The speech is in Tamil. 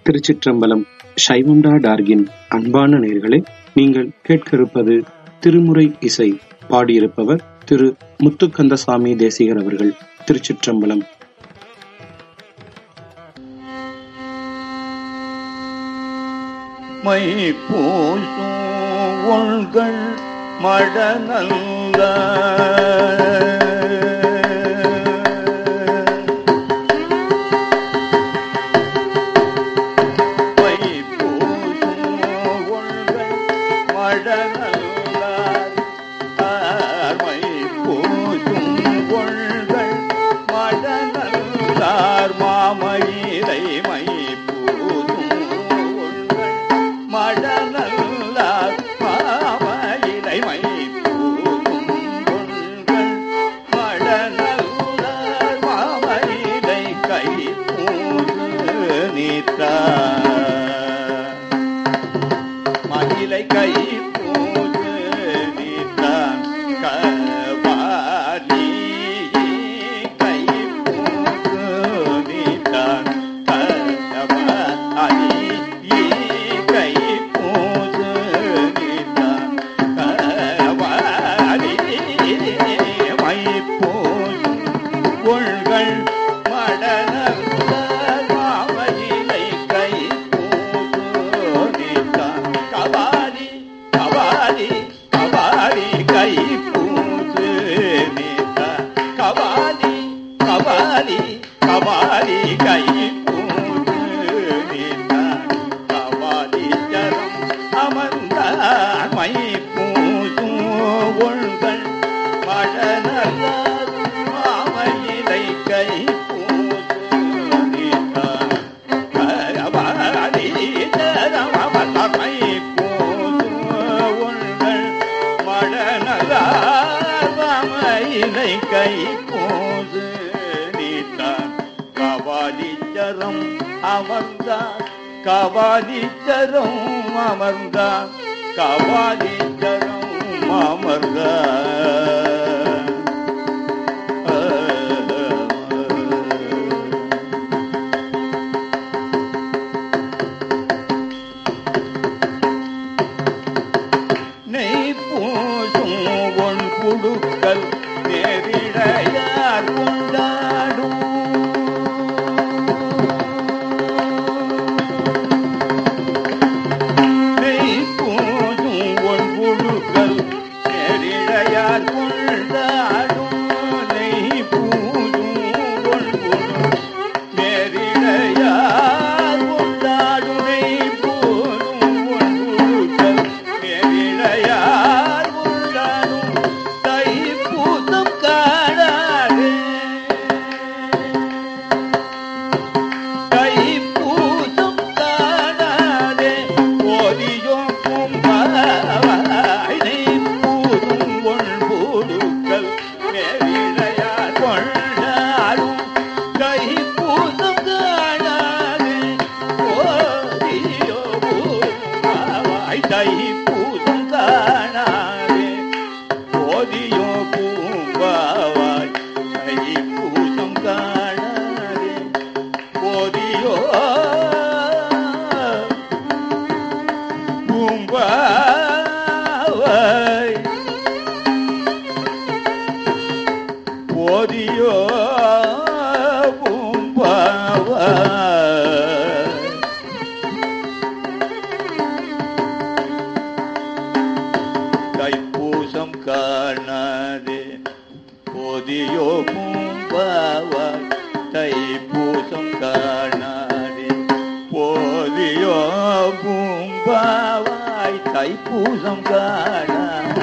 திருச்சிற்றம்பலம் சைவம்டா டார்கின் அன்பான நேர்களே நீங்கள் கேட்க இருப்பது திருமுறை இசை பாடியிருப்பவர் திரு முத்துக்கந்தசாமி தேசிகர் அவர்கள் திருச்சிற்றம்பலம் மை பூசும் உள்கள் மடநல்ல மை பூசும் உள்கள் மடநல்ல மை பூசும் உள்கள் மடநல்லார் மாமயிலை மை பூசும் உள்கள் மடநல்லார் மாமயிலை மை பூசும் உள்கள் மடநல்லார் மாமயிலை கை பூசு நீத்தார் மகிழை கை பூசு நீத்தான் கபாலி கை பூசு நீத்தான் கபாலி கை பூசு நீத்தான் கபாலி மை பூசு உள்கள் மடனல் மாமயிலை கை பூசு நீத்தான் கபாலி கபாலி கபாலி கை பூசு நீத்தான் கபாலி கபாலி கபாலி கை பூசு நீத்தான் கபாலி ஜரம் அமர்ந்தார் மை பூசும் உள்கள் மடநல்ல மாமயிலை கை பூசு நீத்தான் கபாலி ஜரம் அமர்ந்தார் மை பூசும் உள்கள் மடநல்லார் மாமயிலை கை பூசு நீத்தான் கபாலிச்சரம் அமர்ந்தார் கபாலிச்சரம் அமர்ந்தார் கபாலிச்சரம் அமர்ந்தார் நெய் பூசும் ஒன் குடுக்கல் நேரிடையார் கொண்டாடும் நெய் பூசும் ஒன் குடுக்கல் நேரிடையார் கொண்டாடும் நெய் பூசும் ஒன் குடு நேரிடையார் கொண்டாடும் நெய் பூசும் ஒன் குடுக்கல் நேரிடையார் கொண்டாடும் தை பூசம் காணாதே தைப்பூசம் காணாதே ஓதியும் கும்பவாய் நெய்ப்பூதும் ஒன்பூடுக்கள் மேலிடையார் கொண்டாடும் தைப்பூசம் காணாதே ஓதியோ பூவாய் தைப்பூசம் காணாதே ஓதியோ பூம்பாவாய் தைப்பூசம் காணாதே ஓதியோ பூம்பாவாய் ஓதியோ பூம்பாவாய் தைப்பூசம் காணாதே போதியோ பூம்பாவாய் தைப்பூசம் காணாதே போதியோ பூம்பாவாய் தைப்பூசம் காணாதே